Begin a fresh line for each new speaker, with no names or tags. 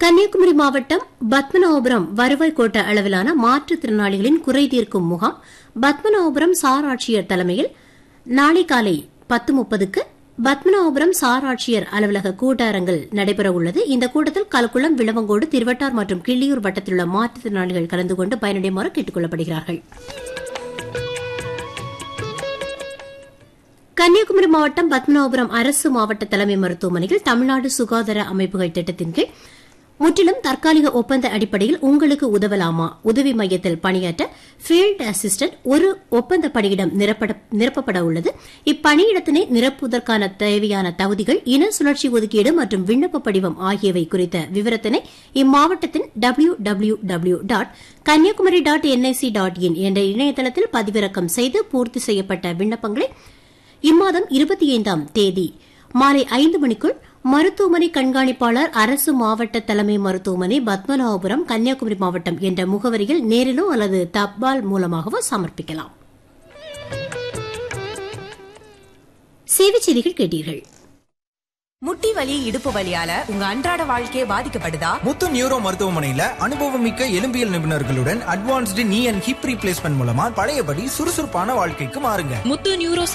கன்னியாகுமரி மாவட்டம் பத்மநாபபுரம் வருவாய் கோட்ட அளவிலான மாற்றுத்திறனாளிகளின் குறை தீர்க்கும் முகாம் பத்மநாபபுரம் சார் ஆட்சியர் தலைமையில் நாளை காலை பத்து முப்பதுக்கு பத்மநாபபுரம் சார் ஆட்சியர் அலுவலக கூட்டரங்கில் நடைபெறவுள்ளது இந்த கூட்டத்தில் கலக்குளம் விளவங்கோடு திருவட்டார் மற்றும் கிள்ளியூர் வட்டத்திலுள்ள மாற்றுத்திறனாளிகள் கலந்து கொண்டு பயனடையுமாறு கேட்டுக் கொள்ளப்படுகிறார்கள் கன்னியாகுமரி மாவட்டம் பத்மநாபபுரம் அரசு மாவட்ட தலைமை மருத்துவமனையில் தமிழ்நாடு சுகாதார அமைப்புகள் திட்டத்தின் கீழ் முற்றிலும் தற்காலிக ஒப்பந்த அடிப்படையில் உங்களுக்கு உதவலாமா உதவி மையத்தில் பணியாற்ற ஃபீல்டு அசிஸ்டன்ட் ஒரு ஒப்பந்த பணியிடம் நிரப்பப்பட உள்ளது இப்பணியிடத்தினை நிரப்புவதற்கான தேவையான தகுதிகள் இன சுழற்சி ஒதுக்கீடு மற்றும் விண்ணப்ப படிவம் ஆகியவை குறித்த விவரத்தினை இம்மாவட்டத்தின் W W W dot Kanniyakumari dot NIC dot in என்ற இணையதளத்தில் பதிவிறக்கம் செய்து பூர்த்தி செய்யப்பட்ட விண்ணப்பங்களை இம்மாதம் இருபத்தி ஐந்தாம் தேதி மாலை ஐந்து மணிக்குள் மருத்துவமனை கண்காணிப்பாளர் அரசு மாவட்ட தலைமை மருத்துவமனை பத்மநாபபுரம் கன்னியாகுமரி மாவட்டம் என்ற முகவரியில் நேரிலோ அல்லது தபால் மூலமாகவோ சமர்ப்பிக்கலாம் சேவை செய்திகள் கேட்டீர்கள்
முட்டி வலி இடுப்பு வலியால உங்க அன்றாட வாழ்க்கையே பாதிக்கப்படுதா
முத்து நியூரோ மருத்துவமனையில அனுபவமிக்க எலும்பியல் நிபுணர்களுடன் அட்வான்ஸ்டு நீ அண்ட் ஹிப் ரீப்ளேஸ்மெண்ட் மூலமா பழையபடி சுறுசுறுப்பான வாழ்க்கைக்கு மாறுங்க
முத்து நியூரோ